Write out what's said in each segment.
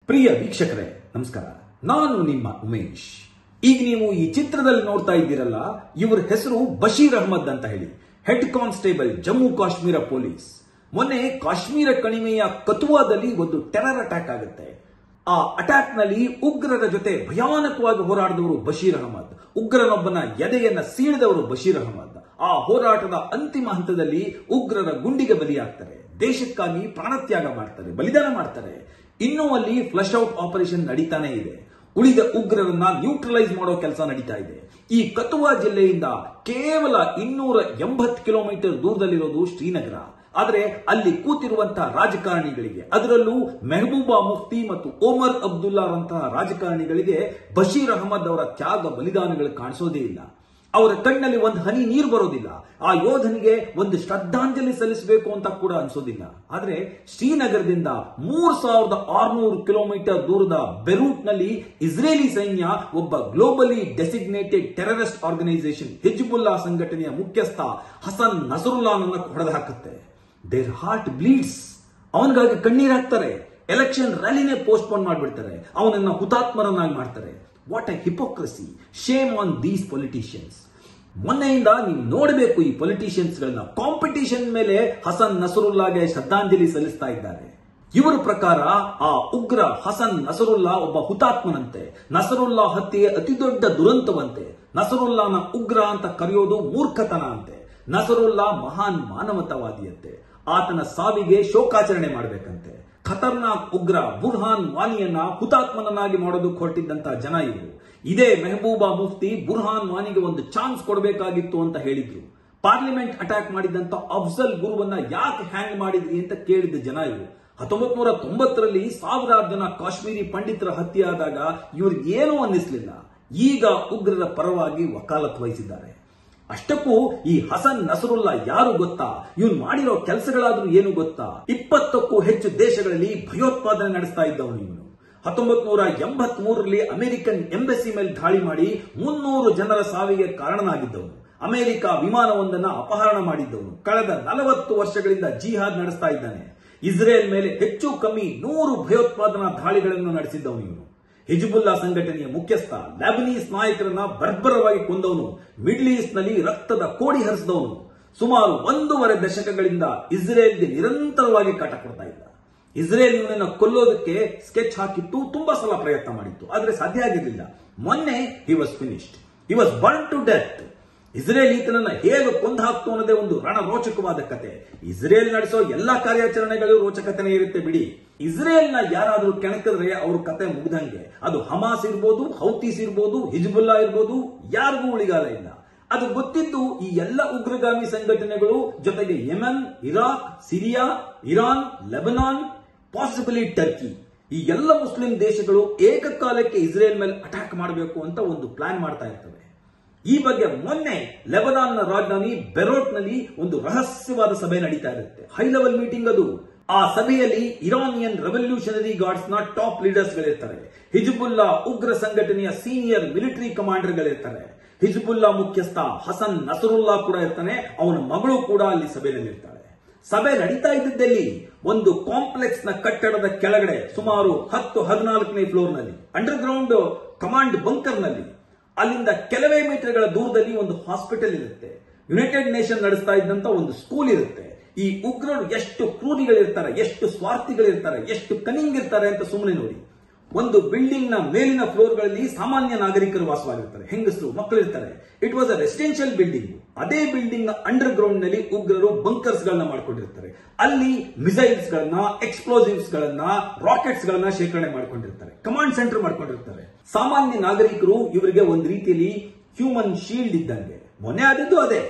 ಪ್ರಿಯ ವೀಕ್ಷಕರೇ ನಮಸ್ಕಾರ ನಾನು ನಿಮ್ಮ ಉಮೇಶ್ ಈಗ ನೀವು ಈ ಚಿತ್ರದಲ್ಲಿ ನೋಡ್ತಾ ಇದ್ದೀರಲ್ಲ ಇವ್ರ ಹೆಸರು ಬಶೀರ್ ಅಹಮದ್ ಅಂತ ಹೇಳಿ head constable Jammu Kashmir police ಮೊನ್ನೆ ಕಾಶ್ಮೀರ ಕಣಿವೆಯ ಕತುವಾದಲ್ಲಿ ಒಂದು ಟೆರರ್ ಅಟ್ಯಾಕ್ ಆಗುತ್ತೆ ಆ ಅಟ್ಯಾಕ್ ನಲ್ಲಿ ಉಗ್ರರ ಜೊತೆ ಭಯಾನಕವಾಗಿ ಹೋರಾಡಿದವರು ಬಶೀರ್ ಅಹಮದ್ ಉಗ್ರನೊಬ್ಬನ ಎದೆಯನ್ನ ಸೀಳಿದವರು ಬಶೀರ್ ಅಹಮದ್ ಆ ಹೋರಾಟದ ಅಂತಿಮ ಹಂತದಲ್ಲಿ ಉಗ್ರರ ಗುಂಡಿಗೆ ಬಲಿಯಾಗ್ತಾರೆ ದೇಶಕ್ಕಾಗಿ ಪ್ರಾಣತ್ಯಾಗ ಮಾಡ್ತಾರೆ ಬಲಿದಾನ ಮಾಡ್ತಾರೆ ಇನ್ನೂ ಅಲ್ಲಿ ಫ್ಲಶ್ ಔಟ್ ಆಪರೇಷನ್ ನಡೀತಾನೆ ಇದೆ ಉಳಿದ ಉಗ್ರರನ್ನ ನ್ಯೂಟ್ರಲೈಸ್ ಮಾಡೋ ಕೆಲಸ ನಡೀತಾ ಇದೆ ಈ ಕತುವಾ ಜಿಲ್ಲೆಯಿಂದ ಕೇವಲ ಇನ್ನೂರ ಎಂಬತ್ತು ಕಿಲೋಮೀಟರ್ ದೂರದಲ್ಲಿರೋದು ಶ್ರೀನಗರ ಆದರೆ ಅಲ್ಲಿ ಕೂತಿರುವಂತಹ ರಾಜಕಾರಣಿಗಳಿಗೆ ಅದರಲ್ಲೂ ಮೆಹಬೂಬಾ ಮುಫ್ತಿ ಮತ್ತು ಓಮರ್ ಅಬ್ದುಲ್ಲಾರಂತಹ ರಾಜಕಾರಣಿಗಳಿಗೆ ಬಶೀರ್ ಅಹಮದ್ ಅವರ ತ್ಯಾಗ ಬಲಿದಾನಗಳು ಕಾಣಿಸೋದೇ ಇಲ್ಲ ಅವರ ಕಣ್ಣಲ್ಲಿ ಒಂದು ಹನಿ ನೀರು ಬರೋದಿಲ್ಲ ಆ ಯೋಧನಿಗೆ ಒಂದು ಶ್ರದ್ಧಾಂಜಲಿ ಸಲ್ಲಿಸಬೇಕು ಅಂತ ಕೂಡ ಅನ್ಸೋದಿಲ್ಲ ಆದ್ರೆ ಶ್ರೀನಗರದಿಂದ ಮೂರ್ ಸಾವಿರದ ಆರ್ನೂರು ಕಿಲೋಮೀಟರ್ ದೂರದ ಬೆರೂಟ್ ನಲ್ಲಿ ಇಸ್ರೇಲಿ ಸೈನ್ಯ ಒಬ್ಬ globally designated terrorist organisation Hezbollah ಸಂಘಟನೆಯ ಮುಖ್ಯಸ್ಥ ಹಸನ್ ನಸರುಲ್ಲಾನನ್ನ ಹೊಡೆದು ಹಾಕುತ್ತೆ ದೇರ್ ಹಾರ್ಟ್ ಬ್ಲೀಡ್ಸ್ ಅವನಿಗಾಗಿ ಕಣ್ಣೀರ್ ಹಾಕ್ತಾರೆ ಎಲೆಕ್ಷನ್ ರ್ಯಾಲಿನೇ ಪೋಸ್ಟ್ಪೋನ್ ಮಾಡಿಬಿಡ್ತಾರೆ ಅವನನ್ನ ಹುತಾತ್ಮರನ್ನಾಗಿ ಮಾಡ್ತಾರೆ what a hypocrisy shame on these politicians ಮೊನ್ನೆಯಿಂದ ನೀವು ನೋಡಬೇಕು ಈ ಪೊಲಿಟಿಷಿಯನ್ಸ್ ಗಳನ್ನ ಕಾಂಪಿಟಿಷನ್ ಮೇಲೆ ಹಸನ್ ನಸರುಲ್ಲಾಗೆ ಶ್ರದ್ಧಾಂಜಲಿ ಸಲ್ಲಿಸ್ತಾ ಇದ್ದಾರೆ ಇವರ ಪ್ರಕಾರ ಆ ಉಗ್ರ ಹಸನ್ ನಸರುಲ್ಲಾ ಒಬ್ಬ ಹುತಾತ್ಮನಂತೆ ನಸರುಲ್ಲಾ ಹತ್ಯೆ ಅತಿ ದೊಡ್ಡ ದುರಂತವಂತೆ ನಸರುಲ್ಲಾನ ಉಗ್ರ ಅಂತ ಕರೆಯೋದು ಮೂರ್ಖತನ ಅಂತೆ ನಸರುಲ್ಲಾ ಮಹಾನ್ ಮಾನವತಾವಾದಿಯಂತೆ ಆತನ ಸಾವಿಗೆ ಶೋಕಾಚರಣೆ ಮಾಡಬೇಕಂತೆ ಖತರ್ನಾಕ್ ಉಗ್ರ ಬುರ್ಹಾನ್ ವಾನಿಯನ್ನ ಹುತಾತ್ಮನನ್ನಾಗಿ ಮಾಡೋದಕ್ಕೆ ಹೊರಟಿದ್ದಂತ ಜನ ಇವರು ಇದೇ ಮೆಹಬೂಬಾ ಮುಫ್ತಿ ಬುರ್ಹಾನ್ ವಾನಿಗೆ ಒಂದು ಚಾನ್ಸ್ ಕೊಡಬೇಕಾಗಿತ್ತು ಅಂತ ಹೇಳಿದ್ರು ಪಾರ್ಲಿಮೆಂಟ್ ಅಟ್ಯಾಕ್ ಮಾಡಿದಂತ ಅಫ್ಜಲ್ ಗುರುವನ್ನ ಯಾಕೆ ಹ್ಯಾಂಗ್ ಮಾಡಿದ್ರಿ ಅಂತ ಕೇಳಿದ ಜನ ಇವರು ಹತ್ತೊಂಬತ್ ನೂರ ತೊಂಬತ್ತರಲ್ಲಿ ಸಾವಿರಾರು ಜನ ಕಾಶ್ಮೀರಿ ಪಂಡಿತರ ಹತ್ಯೆ ಆದಾಗ ಇವ್ರಿಗೆ ಏನೂ ಅನ್ನಿಸ್ಲಿಲ್ಲ ಈಗ ಉಗ್ರರ ಪರವಾಗಿ ವಕಾಲತ್ ವಹಿಸಿದ್ದಾರೆ ಅಷ್ಟಕ್ಕೂ ಈ ಹಸನ್ ನಸರುಲ್ಲಾ ಯಾರು ಗೊತ್ತಾ ಇವನು ಮಾಡಿರೋ ಕೆಲಸಗಳಾದ್ರೂ ಏನು ಗೊತ್ತಾ ಇಪ್ಪತ್ತಕ್ಕೂ ಹೆಚ್ಚು ದೇಶಗಳಲ್ಲಿ ಭಯೋತ್ಪಾದನೆ ನಡೆಸ್ತಾ ಇದ್ದವನು ಇವನು ಹತ್ತೊಂಬತ್ ನೂರ ಎಂಬತ್ ಮೂರರಲ್ಲಿ ಅಮೆರಿಕನ್ ಎಂಬಸಿ ಮೇಲೆ ದಾಳಿ ಮಾಡಿ ಮುನ್ನೂರು ಜನರ ಸಾವಿಗೆ ಕಾರಣನಾಗಿದ್ದವನು ಅಮೆರಿಕ ವಿಮಾನವೊಂದನ್ನ ಅಪಹರಣ ಮಾಡಿದ್ದವನು ಕಳೆದ ನಲವತ್ತು ವರ್ಷಗಳಿಂದ ಜಿಹಾದ್ ನಡೆಸ್ತಾ ಇದ್ದಾನೆ ಇಸ್ರೇಲ್ ಮೇಲೆ ಹೆಚ್ಚು ಕಮ್ಮಿ ನೂರು ಭಯೋತ್ಪಾದನಾ ದಾಳಿಗಳನ್ನು ನಡೆಸಿದ್ದವನು ಇವನು ಹಿಜ್ಬುಲ್ಲಾ ಸಂಘಟನೆಯ ಮುಖ್ಯಸ್ಥ ಲೆಬನೀಸ್ ನಾಯಕರನ್ನ ಬರ್ಬರವಾಗಿ ಕೊಂದವನು ಮಿಡ್ಲ್ ಈಸ್ಟ್ ನಲ್ಲಿ ರಕ್ತದ ಕೋಡಿ ಹರಿಸಿದವನು ಸುಮಾರು ಒಂದೂವರೆ ದಶಕಗಳಿಂದ ಇಸ್ರೇಲ್ಗೆ ನಿರಂತರವಾಗಿ ಕಾಟ ಕೊಡ್ತಾ ಇದ್ದ ಇಸ್ರೇಲ್ ಇವನನ್ನ ಕೊಲ್ಲೋದಕ್ಕೆ ಸ್ಕೆಚ್ ಹಾಕಿತ್ತು ತುಂಬಾ ಸಲ ಪ್ರಯತ್ನ ಮಾಡಿತ್ತು ಆದ್ರೆ ಸಾಧ್ಯ ಆಗಿರಲಿಲ್ಲ ಮೊನ್ನೆ he was finished he was burn to death Israel ಈತನನ್ನ ಹೇಗೆ ಕೊಂದು ಹಾಕ್ತು ಅನ್ನೋದೇ ಒಂದು ರಣರೋಚಕವಾದ ಕತೆ ಇಸ್ರೇಲ್ ನಡೆಸೋ ಎಲ್ಲಾ ಕಾರ್ಯಾಚರಣೆಗಳು ರೋಚಕತೆನೇ ಇರುತ್ತೆ ಬಿಡಿ ಇಸ್ರೇಲ್ ನ ಯಾರಾದ್ರೂ ಕೆಣಕಿದ್ರೆ ಅವ್ರ ಕತೆ ಮುಗ್ದಂಗೆ ಅದು ಹಮಾಸ್ ಇರ್ಬೋದು ಹೌತೀಸ್ ಇರ್ಬೋದು ಹಿಜ್ಬುಲ್ಲಾ ಇರ್ಬೋದು ಯಾರಿಗೂ ಉಳಿಗಾಲ ಇಲ್ಲ ಅದು ಗೊತ್ತಿದ್ದು ಈ ಎಲ್ಲ ಉಗ್ರಗಾಮಿ ಸಂಘಟನೆಗಳು ಜೊತೆಗೆ Yemen Iraq Syria Iran Lebanon possibly Turkey ಈ ಎಲ್ಲ ಮುಸ್ಲಿಂ ದೇಶಗಳು ಏಕಕಾಲಕ್ಕೆ ಇಸ್ರೇಲ್ ಮೇಲೆ ಅಟ್ಯಾಕ್ ಮಾಡಬೇಕು ಅಂತ ಒಂದು ಪ್ಲಾನ್ ಮಾಡ್ತಾ ಇರ್ತವೆ ಈ ಬಗ್ಗೆ ಮೊನ್ನೆ ಲೆಬನಾನ್ನ ರಾಜಧಾನಿ ಬೆರೋಟ್ನಲ್ಲಿ ಒಂದು ರಹಸ್ಯವಾದ ಸಭೆ ನಡೀತಾ ಇರುತ್ತೆ ಹೈ ಲೆವೆಲ್ ಮೀಟಿಂಗ್ ಅದು ಆ ಸಭೆಯಲ್ಲಿ ಇರಾನಿಯನ್ ರೆವಲ್ಯೂಷನರಿ ಗಾರ್ಡ್ಸ್ ನ ಟಾಪ್ ಲೀಡರ್ಸ್ ಗಳಿರ್ತಾರೆ ಹಿಜ್ಬುಲ್ಲಾ ಉಗ್ರ ಸಂಘಟನೆಯ ಸೀನಿಯರ್ ಮಿಲಿಟರಿ ಕಮಾಂಡರ್ ಗಳಿರ್ತಾರೆ ಹಿಜ್ಬುಲ್ಲಾ ಮುಖ್ಯಸ್ಥ ಹಸನ್ ನಸರುಲ್ಲಾ ಕೂಡ ಇರ್ತಾನೆ ಅವನ ಮಗಳು ಕೂಡ ಅಲ್ಲಿ ಸಭೆಯಲ್ಲಿ ಇರ್ತಾಳೆ ಸಭೆ ನಡೀತಾ ಇದ್ದಲ್ಲಿ ಒಂದು ಕಾಂಪ್ಲೆಕ್ಸ್ ನ ಕಟ್ಟಡದ ಕೆಳಗಡೆ ಸುಮಾರು ಹತ್ತು ಹದಿನಾಲ್ಕನೇ ಫ್ಲೋರ್ ನಲ್ಲಿ ಅಂಡರ್ ಗ್ರೌಂಡ್ ಕಮಾಂಡ್ ಬಂಕರ್ ನಲ್ಲಿ ಅಲ್ಲಿಂದ ಕೆಲವೇ ಮೀಟರ್ಗಳ ದೂರದಲ್ಲಿ ಒಂದು ಹಾಸ್ಪಿಟಲ್ ಇರುತ್ತೆ ಯುನೈಟೆಡ್ ನೇಷನ್ ನಡೆಸ್ತಾ ಇದ್ದಂತ ಒಂದು ಸ್ಕೂಲ್ ಇರುತ್ತೆ ಈ ಉಗ್ರರು ಎಷ್ಟು ಕ್ರೂರಿಗಳಿರ್ತಾರೆ ಎಷ್ಟು ಸ್ವಾರ್ಥಿಗಳಿರ್ತಾರೆ ಎಷ್ಟು ಕನಿಂಗ್ ಇರ್ತಾರೆ ಅಂತ ಸುಮ್ಮನೆ ನೋಡಿ ಒಂದು ಬಿಲ್ಡಿಂಗ್ ನ ಮೇಲಿನ ಫ್ಲೋರ್ಗಳಲ್ಲಿ ಸಾಮಾನ್ಯ ನಾಗರಿಕರು ವಾಸವಾಗಿರ್ತಾರೆ ಹೆಂಗಸರು ಮಕ್ಕಳು ಇರ್ತಾರೆ it was a residential building ಅದೇ ಬಿಲ್ಡಿಂಗ್ ನ ಅಂಡರ್ ಗ್ರೌಂಡ್ ನಲ್ಲಿ ಉಗ್ರರು ಬಂಕರ್ಸ್ ಗಳನ್ನ ಮಾಡ್ಕೊಂಡಿರ್ತಾರೆ ಅಲ್ಲಿ ಮಿಸೈಲ್ಸ್ ಗಳನ್ನ ಎಕ್ಸ್ಪ್ಲೋಸಿವ್ಸ್ ಗಳನ್ನ ರಾಕೆಟ್ಸ್ ಗಳನ್ನ ಶೇಖರಣೆ ಮಾಡ್ಕೊಂಡಿರ್ತಾರೆ ಕಮಾಂಡ್ ಸೆಂಟರ್ ಮಾಡ್ಕೊಂಡಿರ್ತಾರೆ ಸಾಮಾನ್ಯ ನಾಗರಿಕರು ಇವರಿಗೆ ಒಂದು ರೀತಿಯಲ್ಲಿ ಹ್ಯೂಮನ್ ಶೀಲ್ಡ್ ಇದ್ದಂಗೆ ಮೊನ್ನೆ ಆದದ್ದು ಅದೇ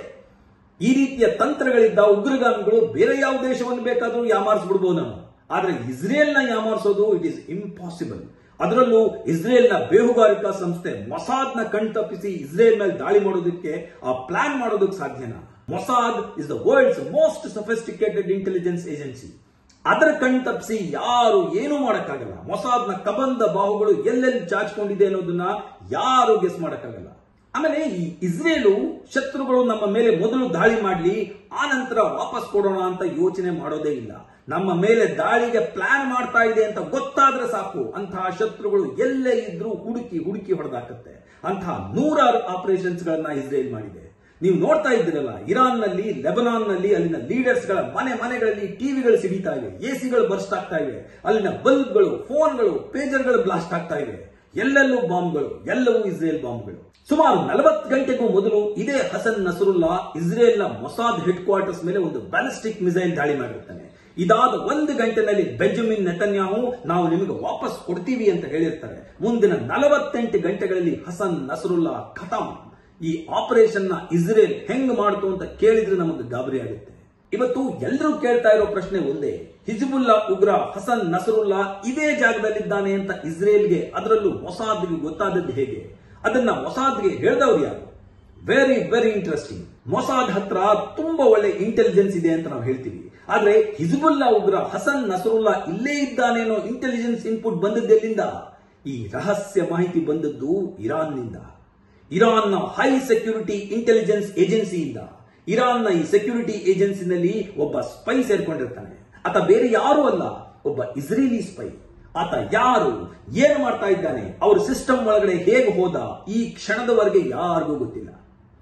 ಈ ರೀತಿಯ ತಂತ್ರಗಳಿದ್ದ ಉಗ್ರಗಾಮಿಗಳು ಬೇರೆ ಯಾವ ದೇಶವನ್ನು ಬೇಕಾದರೂ ಯಾಮಾರಿಸ್ಬಿಡ್ಬೋದು ನಾವು ಆದ್ರೆ ಇಸ್ರೇಲ್ ನ ಯಾಮಾರಿಸೋದು ಇಟ್ ಇಸ್ ಇಂಪಾಸಿಬಲ್ ಅದರಲ್ಲೂ ಇಸ್ರೇಲ್ ನ ಬೇಹುಗಾರಿಕಾ ಸಂಸ್ಥೆ ಮೊಸಾದ್ ನ ಕಣ್ತಪ್ಪಿಸಿ ಇಸ್ರೇಲ್ ಮೇಲೆ ದಾಳಿ ಮಾಡೋದಕ್ಕೆ ಆ ಪ್ಲಾನ್ ಮಾಡೋದಕ್ಕೆ ಸಾಧ್ಯನಾ Mossad is the world's most sophisticated intelligence agency ಅದರ ಕಣ್ ತಪ್ಪಿಸಿ ಯಾರು ಏನೂ ಮಾಡಕ್ಕಾಗಲ್ಲ ಮೊಸಾದ್ನ ಕಬಂದ ಬಾಹುಗಳು ಎಲ್ಲೆಲ್ಲಿ ಚಾಚ್ಕೊಂಡಿದೆ ಅನ್ನೋದನ್ನ ಯಾರು ಗೆಸ್ ಮಾಡಕ್ಕಾಗಲ್ಲ ಆಮೇಲೆ ಈ ಇಸ್ರೇಲು ಶತ್ರುಗಳು ನಮ್ಮ ಮೇಲೆ ಮೊದಲು ದಾಳಿ ಮಾಡಲಿ ಆ ನಂತರ ವಾಪಸ್ ಕೊಡೋಣ ಅಂತ ಯೋಚನೆ ಮಾಡೋದೇ ಇಲ್ಲ ನಮ್ಮ ಮೇಲೆ ದಾಳಿಗೆ ಪ್ಲಾನ್ ಮಾಡ್ತಾ ಇದೆ ಅಂತ ಗೊತ್ತಾದ್ರೆ ಸಾಕು ಅಂತಹ ಶತ್ರುಗಳು ಎಲ್ಲೇ ಇದ್ರೂ ಹುಡುಕಿ ಹುಡುಕಿ ಹೊಡೆದಾಕತ್ತೆ ಅಂತಹ ನೂರಾರು ಆಪರೇಷನ್ಸ್ ಗಳನ್ನ ಇಸ್ರೇಲ್ ಮಾಡಿದೆ ನೀವು ನೋಡ್ತಾ ಇದ್ದೀರಲ್ಲ ಇರಾನ್ ನಲ್ಲಿ ಲೆಬನಾನ್ ನಲ್ಲಿ ಅಲ್ಲಿನ ಲೀಡರ್ಸ್ ಗಳ ಮನೆ ಮನೆಗಳಲ್ಲಿ ಟಿವಿಗಳು ಸಿಡಿತಾ ಇವೆ ಎಸಿಗಳು ಬರ್ಸ್ಟ್ ಆಗ್ತಾ ಇವೆ ಅಲ್ಲಿನ ಬಲ್ಬ್ಗಳು ಫೋನ್ಗಳು ಪೇಜರ್ಗಳು ಬ್ಲಾಸ್ಟ್ ಆಗ್ತಾ ಇವೆ ಎಲ್ಲೆಲ್ಲೂ ಬಾಂಬ್ಗಳು ಎಲ್ಲವೂ ಇಸ್ರೇಲ್ ಬಾಂಬ್ಗಳು ಸುಮಾರು ನಲವತ್ತು ಗಂಟೆಗೂ ಮೊದಲು ಇದೇ ಹಸನ್ ನಸರುಲ್ಲಾ ಇಸ್ರೇಲ್ನ ಮೊಸಾದ್ ಹೆಡ್ ಕ್ವಾರ್ಟರ್ಸ್ ಮೇಲೆ ಒಂದು ಬ್ಯಾಲಿಸ್ಟಿಕ್ ಮಿಸೈಲ್ ದಾಳಿ ಮಾಡಿರ್ತಾನೆ ಇದಾದ ಒಂದು ಗಂಟೆನಲ್ಲಿ ಬೆಂಜಮಿನ್ ನೆತನ್ಯಾಹು ನಾವು ನಿಮಗೆ ವಾಪಸ್ ಕೊಡ್ತೀವಿ ಅಂತ ಹೇಳಿರ್ತಾರೆ ಮುಂದಿನ ನಲವತ್ತೆಂಟು ಗಂಟೆಗಳಲ್ಲಿ ಹಸನ್ ನಸರುಲ್ಲಾ ಖತಮ್ ಈ ಆಪರೇಷನ್ ನ ಇಸ್ರೇಲ್ ಹೆಂಗ್ ಮಾಡ್ತು ಅಂತ ಕೇಳಿದ್ರೆ ನಮಗೆ ಗಾಬರಿ ಆಗುತ್ತೆ ಇವತ್ತು ಎಲ್ಲರೂ ಕೇಳ್ತಾ ಇರೋ ಪ್ರಶ್ನೆ ಒಂದೇ ಹಿಜ್ಬುಲ್ಲಾ ಉಗ್ರ ಹಸನ್ ನಸರುಲ್ಲಾ ಇದೇ ಜಾಗದಲ್ಲಿದ್ದಾನೆ ಅಂತ ಇಸ್ರೇಲ್ಗೆ ಅದರಲ್ಲೂ ಮೊಸಾದ್ಗೆ ಗೊತ್ತಾದದ್ದು ಹೇಗೆ ಅದನ್ನ ಮೊಸಾದ್ಗೆ ಹೇಳ್ದವ್ರು ಯಾರು ವೆರಿ ವೆರಿ ಇಂಟ್ರೆಸ್ಟಿಂಗ್ ಮೊಸಾದ್ ಹತ್ರ ತುಂಬಾ ಒಳ್ಳೆ ಇಂಟೆಲಿಜೆನ್ಸ್ ಇದೆ ಅಂತ ನಾವು ಹೇಳ್ತೀವಿ ಆದ್ರೆ ಹಿಜ್ಬುಲ್ಲಾ ಉಗ್ರ ಹಸನ್ ನಸರುಲ್ಲಾ ಇಲ್ಲೇ ಇದ್ದಾನೇನೋ ಇಂಟೆಲಿಜೆನ್ಸ್ ಇನ್ಪುಟ್ ಬಂದದ್ದೆಲ್ಲಿಂದ ಈ ರಹಸ್ಯ ಮಾಹಿತಿ ಬಂದದ್ದು ಇರಾನ್ನಿಂದ ಇರಾನ್ನ ಹೈ ಸೆಕ್ಯೂರಿಟಿ ಇಂಟೆಲಿಜೆನ್ಸ್ ಏಜೆನ್ಸಿಯಿಂದ ಇರಾನ್ನ ಈ ಸೆಕ್ಯೂರಿಟಿ ಏಜೆನ್ಸಿನಲ್ಲಿ ಒಬ್ಬ ಸ್ಪೈ ಸೇರ್ಕೊಂಡಿರ್ತಾನೆ ಆತ ಬೇರೆ ಯಾರು ಅಲ್ಲ ಒಬ್ಬ ಇಸ್ರೇಲಿ ಸ್ಪೈ ಆತ ಯಾರು ಏನು ಮಾಡ್ತಾ ಇದ್ದಾನೆ ಅವ್ರ ಸಿಸ್ಟಮ್ ಒಳಗಡೆ ಹೇಗೆ ಹೋದ ಈ ಕ್ಷಣದವರೆಗೆ ಯಾರಿಗೂ ಗೊತ್ತಿಲ್ಲ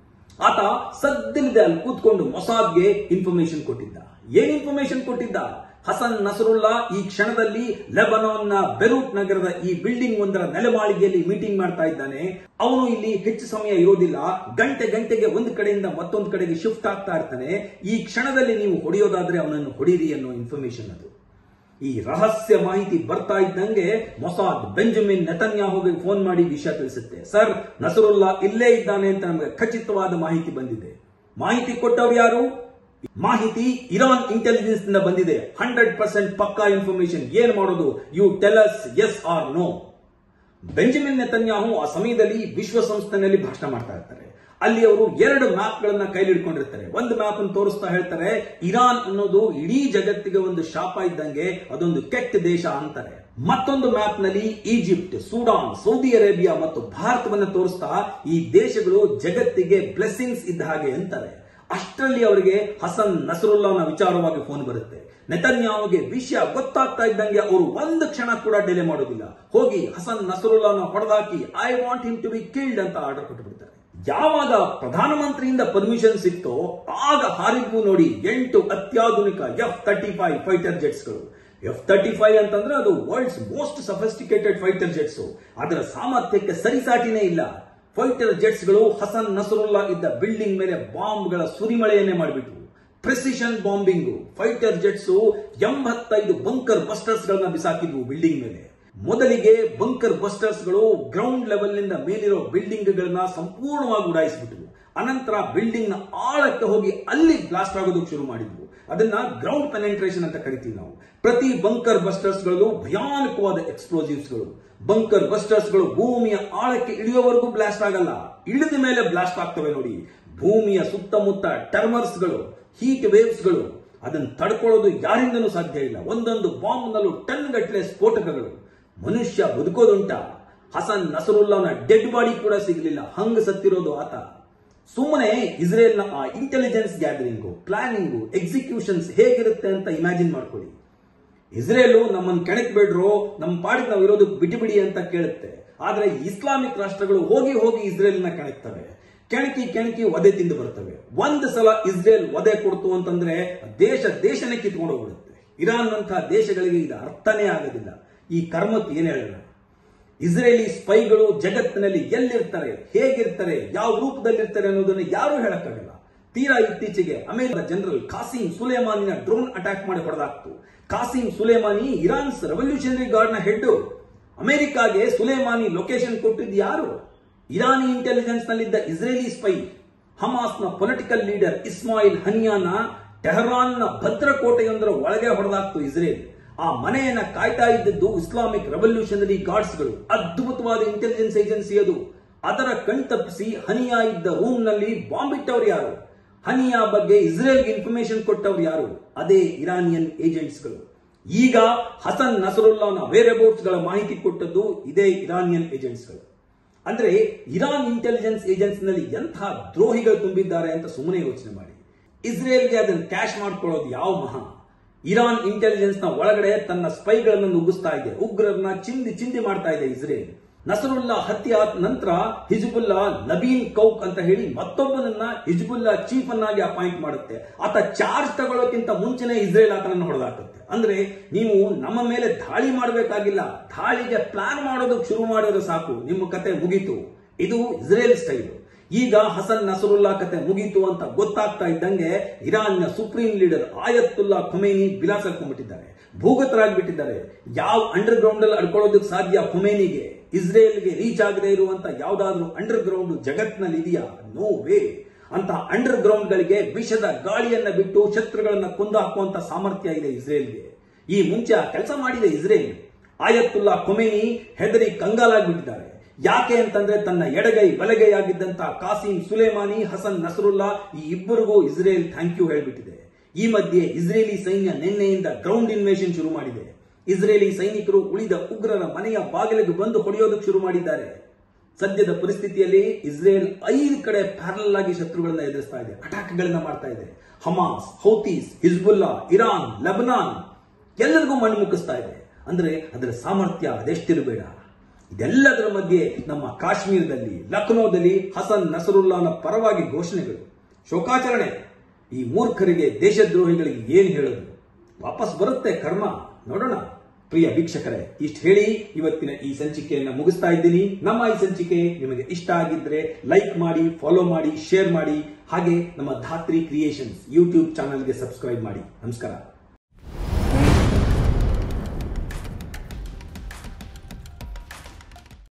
ಆತ ಸದ್ದಿಲ್ಲದೆ ಅಲ್ಲಿ ಕೂತ್ಕೊಂಡು ಮೊಸಾದ್ಗೆ ಇನ್ಫಾರ್ಮೇಶನ್ ಕೊಟ್ಟಿದ್ದ ಏನ್ ಇನ್ಫಾರ್ಮೇಶನ್ ಕೊಟ್ಟಿದ್ದ ಹಸನ್ ನಸರುಲ್ಲಾ ಈ ಕ್ಷಣದಲ್ಲಿ ಲೆಬನಾನ್ನ ಬೆರೂಟ್ ನಗರದ ಈ ಬಿಲ್ಡಿಂಗ್ ಒಂದರ ನೆಲೆಮಾಳಿಗೆಯಲ್ಲಿ ಮೀಟಿಂಗ್ ಮಾಡ್ತಾ ಇದ್ದಾನೆ ಅವನು ಇಲ್ಲಿ ಹೆಚ್ಚು ಸಮಯ ಇರೋದಿಲ್ಲ ಗಂಟೆ ಗಂಟೆಗೆ ಒಂದು ಕಡೆಯಿಂದ ಮತ್ತೊಂದು ಕಡೆಗೆ ಶಿಫ್ಟ್ ಆಗ್ತಾ ಇರ್ತಾನೆ ಈ ಕ್ಷಣದಲ್ಲಿ ನೀವು ಹೊಡೆಯೋದಾದ್ರೆ ಅವನನ್ನು ಹೊಡೀರಿ ಅನ್ನೋ ಇನ್ಫಾರ್ಮೇಶನ್ ಅದು ಈ ರಹಸ್ಯ ಮಾಹಿತಿ ಬರ್ತಾ ಇದ್ದಂಗೆ ಮೊಸಾದ್ ಬೆಂಜಮಿನ್ ನೆತನ್ಯಾಹುಗೆ ಫೋನ್ ಮಾಡಿ ವಿಷಯ ತಿಳಿಸುತ್ತೆ ಸರ್ ನಸರುಲ್ಲಾ ಇಲ್ಲೇ ಇದ್ದಾನೆ ಅಂತ ನಮಗೆ ಖಚಿತವಾದ ಮಾಹಿತಿ ಬಂದಿದೆ ಮಾಹಿತಿ ಕೊಟ್ಟವ್ರು ಯಾರು ಮಾಹಿತಿ ಇರಾನ್ ಇಂಟೆಲಿಜೆನ್ಸ್ ನಿಂದ ಬಂದಿದೆ ಹಂಡ್ರೆಡ್ ಪರ್ಸೆಂಟ್ ಪಕ್ಕಾ ಇನ್ಫಾರ್ಮೇಶನ್ ಏನ್ ಮಾಡೋದು you tell us yes or no Benjamin Netanyahu ಆ ಸಮಯದಲ್ಲಿ ವಿಶ್ವಸಂಸ್ಥೆಯಲ್ಲಿ ಭಾಷಣ ಮಾಡ್ತಾ ಇರ್ತಾರೆ ಅಲ್ಲಿ ಅವರು ಎರಡು ಮ್ಯಾಪ್ ಗಳನ್ನ ಕೈಲಿ ಹಿಡ್ಕೊಂಡಿರ್ತಾರೆ ಒಂದು ಮ್ಯಾಪ್ ಅನ್ನು ತೋರಿಸ್ತಾ ಹೇಳ್ತಾರೆ ಇರಾನ್ ಅನ್ನೋದು ಇಡೀ ಜಗತ್ತಿಗೆ ಒಂದು ಶಾಪ ಇದ್ದಂಗೆ ಅದೊಂದು ಕೆಟ್ಟ ದೇಶ ಅಂತಾರೆ ಮತ್ತೊಂದು ಮ್ಯಾಪ್ ನಲ್ಲಿ ಈಜಿಪ್ಟ್ ಸುಡಾನ್ ಸೌದಿ ಅರೇಬಿಯಾ ಮತ್ತು ಭಾರತವನ್ನ ತೋರಿಸ್ತಾ ಈ ದೇಶಗಳು ಜಗತ್ತಿಗೆ ಬ್ಲೆಸ್ಸಿಂಗ್ಸ್ ಇದ್ದ ಹಾಗೆ ಅಂತಾರೆ ಅಷ್ಟರಲ್ಲಿ ಅವರಿಗೆ ಹಸನ್ ನಸರುಲ್ಲಾನ ವಿಚಾರವಾಗಿ ಫೋನ್ ಬರುತ್ತೆ ನೆತನ್ಯಾಹುಗೆ ವಿಷಯ ಗೊತ್ತಾಗ್ತಾ ಇದ್ದಂಗೆ ಅವರು ಒಂದು ಕ್ಷಣ ಕೂಡ ಡಿಲೇ ಮಾಡೋದಿಲ್ಲ ಹೋಗಿ ಹಸನ್ ನಸರುಲ್ಲಾನ ಹೊಡೆದಾಕಿ I want him to be killed ಅಂತ ಆರ್ಡರ್ ಕೊಟ್ಟುಬಿಡ್ತಾರೆ ಯಾವಾಗ ಪ್ರಧಾನಮಂತ್ರಿಯಿಂದ ಪರ್ಮಿಷನ್ ಸಿಕ್ತೋ ಆಗ ಹಾರಿದ್ವು ನೋಡಿ ಎಂಟು ಅತ್ಯಾಧುನಿಕ ಎಫ್ ತರ್ಟಿ ಫೈವ್ ಫೈಟರ್ ಜೆಟ್ಸ್ಗಳು ಎಫ್ ತರ್ಟಿ ಫೈವ್ ಅಂತಂದ್ರೆ ಅದು world's most sophisticated fighter jets ಅದರ ಸಾಮರ್ಥ್ಯಕ್ಕೆ ಸರಿಸಾಟಿನೇ ಇಲ್ಲ ಫೈಟರ್ ಜೆಟ್ಸ್ಗಳು ಹಸನ್ ನಸರುಲ್ಲಾ ಇದ್ದ ಬಿಲ್ಡಿಂಗ್ ಮೇಲೆ ಬಾಂಬ್ಗಳ ಸುರಿಮಳೆಯನ್ನೇ ಮಾಡಿಬಿಟ್ವು ಪ್ರೆಸಿಷನ್ ಬಾಂಬಿಂಗ್ ಫೈಟರ್ ಜೆಟ್ಸ್ ಎಂಬತ್ತೈದು ಬಂಕರ್ ಬಸ್ಟರ್ಸ್ ಗಳನ್ನ ಬಿಸಾಕಿದ್ವು ಬಿಲ್ಡಿಂಗ್ ಮೇಲೆ ಮೊದಲಿಗೆ ಬಂಕರ್ ಬಸ್ಟರ್ಸ್ ಗಳು ಗ್ರೌಂಡ್ ಲೆವೆಲ್ ನಿಂದ ಮೇಲಿರೋ ಬಿಲ್ಡಿಂಗ್ ಗಳನ್ನ ಸಂಪೂರ್ಣವಾಗಿ ಉಡಾಯಿಸಿಬಿಟ್ವು ಅನಂತರ ಬಿಲ್ಡಿಂಗ್ ನ ಆಳಕ್ಕೆ ಹೋಗಿ ಅಲ್ಲಿ ಬ್ಲಾಸ್ಟ್ ಆಗೋದಕ್ಕೆ ಶುರು ಮಾಡಿದ್ವು ಅದನ್ನ ಗ್ರೌಂಡ್ ಪೆನೆಂಟ್ರೇಷನ್ ಅಂತ ಕರಿತೀವಿ ನಾವು ಪ್ರತಿ ಬಂಕರ್ ಬಸ್ಟರ್ಸ್ ಗಳು ಭಯಾನಕವಾದ ಎಕ್ಸ್ಪ್ಲೋಸಿವ್ಸ್ ಗಳು ಬಂಕರ್ ಬಸ್ಟರ್ಸ್ ಗಳು ಭೂಮಿಯ ಆಳಕ್ಕೆ ಇಳಿಯುವವರೆಗೂ ಬ್ಲಾಸ್ಟ್ ಆಗಲ್ಲ ಇಳಿದ ಮೇಲೆ ಬ್ಲಾಸ್ಟ್ ಆಗ್ತವೆ ನೋಡಿ ಭೂಮಿಯ ಸುತ್ತಮುತ್ತ ಟರ್ಮರ್ಸ್ ಗಳು ಹೀಟ್ ವೇವ್ಸ್ ಗಳು ಅದನ್ನು ತಡ್ಕೊಳ್ಳೋದು ಯಾರಿಂದನೂ ಸಾಧ್ಯ ಇಲ್ಲ ಒಂದೊಂದು ಬಾಂಬ್ ನಲ್ಲೂ ಟನ್ ಗಟ್ಟಲೆ ಸ್ಫೋಟಕಗಳು ಮನುಷ್ಯ ಬದುಕೋದುಂಟ ಹಸನ್ ನಸರುಲ್ಲಾನ ಡೆಡ್ ಬಾಡಿ ಕೂಡ ಸಿಗಲಿಲ್ಲ ಹಂಗ ಸತ್ತಿರೋದು ಆತ ಸುಮ್ಮನೆ ಇಸ್ರೇಲ್ನ ಆ ಇಂಟೆಲಿಜೆನ್ಸ್ ಗ್ಯಾದರಿಂಗು ಪ್ಲಾನಿಂಗು ಎಕ್ಸಿಕ್ಯೂಷನ್ಸ್ ಹೇಗಿರುತ್ತೆ ಅಂತ ಇಮ್ಯಾಜಿನ್ ಮಾಡ್ಕೊಳ್ಳಿ ಇಸ್ರೇಲು ನಮ್ಮನ್ನು ಕೆಣಕ್ ಬಿಡ್ರು ನಮ್ಮ ಪಾಡಿಗೆ ನಾವು ಇರೋದು ಬಿಟಿ ಬಿಡಿ ಅಂತ ಕೇಳುತ್ತೆ ಆದ್ರೆ ಇಸ್ಲಾಮಿಕ್ ರಾಷ್ಟ್ರಗಳು ಹೋಗಿ ಹೋಗಿ ಇಸ್ರೇಲ್ನ ಕೆಣಕ್ತವೆ ಕೆಣಕಿ ಕೆಣಕಿ ಒದೆ ತಿಂದು ಬರ್ತವೆ ಒಂದು ಸಲ ಇಸ್ರೇಲ್ ಒದೆ ಕೊಡ್ತು ಅಂತಂದ್ರೆ ದೇಶ ದೇಶನೇ ಕಿತ್ಕೊಂಡು ಹೋಗ್ಬಿಡುತ್ತೆ ಇರಾನ್ ನಂತಹ ದೇಶಗಳಿಗೆ ಇದು ಅರ್ಥನೇ ಆಗೋದಿಲ್ಲ ಈ ಕರ್ಮಕ್ಕೆ ಏನ್ ಹೇಳೋಣ ಇಸ್ರೇಲಿ ಸ್ಪೈಗಳು ಜಗತ್ತಿನಲ್ಲಿ ಎಲ್ಲಿರ್ತಾರೆ ಹೇಗಿರ್ತಾರೆ ಯಾವ ರೂಪದಲ್ಲಿರ್ತಾರೆ ಅನ್ನೋದನ್ನು ಯಾರೂ ಹೇಳಕ್ಕಾಗಲ್ಲ ತೀರಾ ಇತ್ತೀಚೆಗೆ ಅಮೆರಿಕದ ಜನರಲ್ ಕಾಸಿಂ ಸುಲೇಮಾನಿನ ಡ್ರೋನ್ ಅಟ್ಯಾಕ್ ಮಾಡಿ ಹೊಡೆದಾಕ್ತು Qasem Soleimani Iran's revolutionary guard ನ ಹೆಡ್ ಅಮೆರಿಕಾಗೆ ಸುಲೇಮಾನಿ ಲೊಕೇಶನ್ ಕೊಟ್ಟಿದ್ದು ಯಾರು ಇರಾನಿ ಇಂಟೆಲಿಜೆನ್ಸ್ ನಲ್ಲಿದ್ದ ಇಸ್ರೇಲಿ ಸ್ಪೈ ಹಮಾಸ್ನ ಪೊಲಿಟಿಕಲ್ ಲೀಡರ್ ಇಸ್ಮಾಯಿಲ್ ಹನಿಯಾನ ಟೆಹರಾನ್ನ ಭದ್ರಕೋಟೆಯೊಂದರ ಒಳಗೆ ಹೊಡೆದಾಕ್ತು ಇಸ್ರೇಲ್ ಆ ಮನೆಯನ್ನ ಕಾಯ್ತಾ ಇದ್ದದ್ದು ಇಸ್ಲಾಮಿಕ್ ರೆವಲ್ಯೂಷನರಿ ಗಾರ್ಡ್ಸ್ಗಳು ಅದ್ಭುತವಾದ ಇಂಟೆಲಿಜೆನ್ಸ್ ಏಜೆನ್ಸಿ ಅದು ಅದರ ಕಣ್ತಪ್ಪಿಸಿ ಹನಿಯಾ ಇದ್ದ ರೂಮ್ ನಲ್ಲಿ ಬಾಂಬ್ ಇಟ್ಟವ್ರು ಯಾರು ಹನಿಯಾ ಬಗ್ಗೆ ಇಸ್ರೇಲ್ಗೆ ಇನ್ಫಾರ್ಮೇಶನ್ ಕೊಟ್ಟವ್ರು ಯಾರು ಅದೇ ಇರಾನಿಯನ್ ಏಜೆಂಟ್ಸ್ಗಳು ಈಗ ಹಸನ್ ನಸರುಲ್ಲಾನ ವೇರೆಬೌಟ್ಸ್ ಗಳ ಮಾಹಿತಿ ಕೊಟ್ಟದ್ದು ಇದೇ ಇರಾನಿಯನ್ ಏಜೆಂಟ್ಸ್ಗಳು ಅಂದ್ರೆ ಇರಾನ್ ಇಂಟೆಲಿಜೆನ್ಸ್ ಏಜೆನ್ಸಿ ನಲ್ಲಿ ಎಂಥ ದ್ರೋಹಿಗಳು ತುಂಬಿದ್ದಾರೆ ಅಂತ ಸುಮ್ಮನೆ ಯೋಚನೆ ಮಾಡಿ ಇಸ್ರೇಲ್ಗೆ ಅದನ್ನು ಕ್ಯಾಶ್ ಮಾಡ್ಕೊಳ್ಳೋದು ಯಾವ ಮಹಾ ಇರಾನ್ ಇಂಟೆಲಿಜೆನ್ಸ್ ನ ಒಳಗಡೆ ತನ್ನ ಸ್ಪೈಗಳನ್ನು ನುಗ್ಗಿಸ್ತಾ ಇದೆ ಉಗ್ರರನ್ನ ಚಿಂದಿ ಚಿಂದಿ ಮಾಡ್ತಾ ಇದೆ ಇಸ್ರೇಲ್ ನಸರುಲ್ಲಾ ಹತ್ಯೆ ಆದ ನಂತರ ಹಿಜ್ಬುಲ್ಲಾ ನಬೀನ್ ಕೌಕ್ ಅಂತ ಹೇಳಿ ಮತ್ತೊಬ್ಬನನ್ನ ಹಿಜ್ಬುಲ್ಲಾ ಚೀಫ್ ಅನ್ನಾಗಿ ಅಪಾಯಿಂಟ್ ಮಾಡುತ್ತೆ ಆತ ಚಾರ್ಜ್ ತಗೊಳ್ಳೋಕ್ಕಿಂತ ಮುಂಚೆನೆ ಇಸ್ರೇಲ್ ಆತನನ್ನು ಹೊಡೆದಾಕುತ್ತೆ ಅಂದ್ರೆ ನೀವು ನಮ್ಮ ಮೇಲೆ ದಾಳಿ ಮಾಡಬೇಕಾಗಿಲ್ಲ ದಾಳಿಗೆ ಪ್ಲಾನ್ ಮಾಡೋದಕ್ಕೆ ಶುರು ಮಾಡೋದು ಸಾಕು ನಿಮ್ಮ ಕತೆ ಮುಗೀತು ಇದು ಇಸ್ರೇಲ್ ಸ್ಟೈಲ್ ಈಗ ಹಸನ್ ನಸರುಲ್ಲಾ ಕತೆ ಮುಗೀತು ಅಂತ ಗೊತ್ತಾಗ್ತಾ ಇದ್ದಂಗೆ ಇರಾನ್ನ ಸುಪ್ರೀಂ ಲೀಡರ್ ಆಯತ್ತುಲ್ಲಾ ಖೊಮೇನಿ ಬಿಲಾಸಲ್ಕೊಂಡ್ಬಿಟ್ಟಿದ್ದಾರೆ ಭೂಗತರಾಗ್ಬಿಟ್ಟಿದ್ದಾರೆ ಯಾವ ಅಂಡರ್ ಗ್ರೌಂಡ್ ಅಲ್ಲಿ ಅಡ್ಕೊಳ್ಳೋದಕ್ಕೆ ಸಾಧ್ಯ ಖೊಮೇನಿಗೆ ಇಸ್ರೇಲ್ಗೆ ರೀಚ್ ಆಗದೆ ಇರುವಂತ ಯಾವ್ದಾದ್ರು ಅಂಡರ್ ಗ್ರೌಂಡ್ ಜಗತ್ನಲ್ಲಿ ಇದೆಯಾ ನೋ ವೇ ಅಂತ ಅಂಡರ್ ಗ್ರೌಂಡ್ ಗಳಿಗೆ ವಿಷದ ಗಾಳಿಯನ್ನ ಬಿಟ್ಟು ಶತ್ರುಗಳನ್ನ ಕೊಂದು ಹಾಕುವಂತ ಸಾಮರ್ಥ್ಯ ಇದೆ ಇಸ್ರೇಲ್ಗೆ ಈ ಮುಂಚೆ ಕೆಲಸ ಮಾಡಿದೆ ಇಸ್ರೇಲ್ ಆಯತ್ತುಲ್ಲಾ ಖೊಮೇನಿ ಹೆದರಿ ಕಂಗಾಲಾಗ್ಬಿಟ್ಟಿದ್ದಾರೆ ಯಾಕೆ ಅಂತಂದ್ರೆ ತನ್ನ ಎಡಗೈ ಬಲಗೈ ಆಗಿದ್ದಂತ ಕಾಸಿಂ ಸುಲೇಮಾನಿ ಹಸನ್ ನಸರುಲ್ಲಾ ಈ ಇಬ್ಬರಿಗೂ ಇಸ್ರೇಲ್ ಥ್ಯಾಂಕ್ ಯು ಹೇಳ್ಬಿಟ್ಟಿದೆ ಈ ಮಧ್ಯೆ ಇಸ್ರೇಲಿ ಸೈನ್ಯ ನಿನ್ನೆಯಿಂದ ಗ್ರೌಂಡ್ ಇನ್ವೇಷನ್ ಶುರು ಮಾಡಿದೆ ಇಸ್ರೇಲಿ ಸೈನಿಕರು ಉಳಿದ ಉಗ್ರರ ಮನೆಯ ಬಾಗಿಲಿಗೆ ಬಂದು ಹೊಡೆಯೋದಕ್ಕೆ ಶುರು ಮಾಡಿದ್ದಾರೆ ಸದ್ಯದ ಪರಿಸ್ಥಿತಿಯಲ್ಲಿ ಇಸ್ರೇಲ್ ಐದು ಕಡೆ ಪ್ಯಾರಲ್ ಆಗಿ ಶತ್ರುಗಳನ್ನ ಎದುರಿಸ್ತಾ ಇದೆ ಅಟ್ಯಾಕ್ಗಳನ್ನ ಮಾಡ್ತಾ ಇದೆ Hamas Houthis Hezbollah Iran Lebanon ಎಲ್ಲರಿಗೂ ಮಣ್ಣು ಮುಕ್ಕಿಸ್ತಾ ಇದೆ ಅಂದ್ರೆ ಅದರ ಸಾಮರ್ಥ್ಯ ಅದೆಷ್ಟಿರಬೇಡ ಇದೆಲ್ಲದರ ಮಧ್ಯೆ ನಮ್ಮ ಕಾಶ್ಮೀರದಲ್ಲಿ ಲಕ್ನೋದಲ್ಲಿ ಹಸನ್ ನಸರುಲ್ಲಾನ ಪರವಾಗಿ ಘೋಷಣೆಗಳು ಶೋಕಾಚರಣೆ ಈ ಮೂರ್ಖರಿಗೆ ದೇಶದ್ರೋಹಿಗಳಿಗೆ ಏನ್ ಹೇಳೋದು ವಾಪಸ್ ಬರುತ್ತೆ ಕರ್ಮ ನೋಡೋಣ ಪ್ರಿಯ ವೀಕ್ಷಕರೇ ಇಷ್ಟು ಹೇಳಿ ಇವತ್ತಿನ ಈ ಸಂಚಿಕೆಯನ್ನ ಮುಗಿಸ್ತಾ ಇದ್ದೀನಿ ನಮ್ಮ ಈ ಸಂಚಿಕೆ ನಿಮಗೆ ಇಷ್ಟ ಆಗಿದ್ರೆ ಲೈಕ್ ಮಾಡಿ ಫಾಲೋ ಮಾಡಿ ಶೇರ್ ಮಾಡಿ ಹಾಗೆ ನಮ್ಮ ಧಾತ್ರಿ ಕ್ರಿಯೇಷನ್ಸ್ ಯೂಟ್ಯೂಬ್ ಚಾನಲ್ಗೆ ಸಬ್ಸ್ಕ್ರೈಬ್ ಮಾಡಿ ನಮಸ್ಕಾರ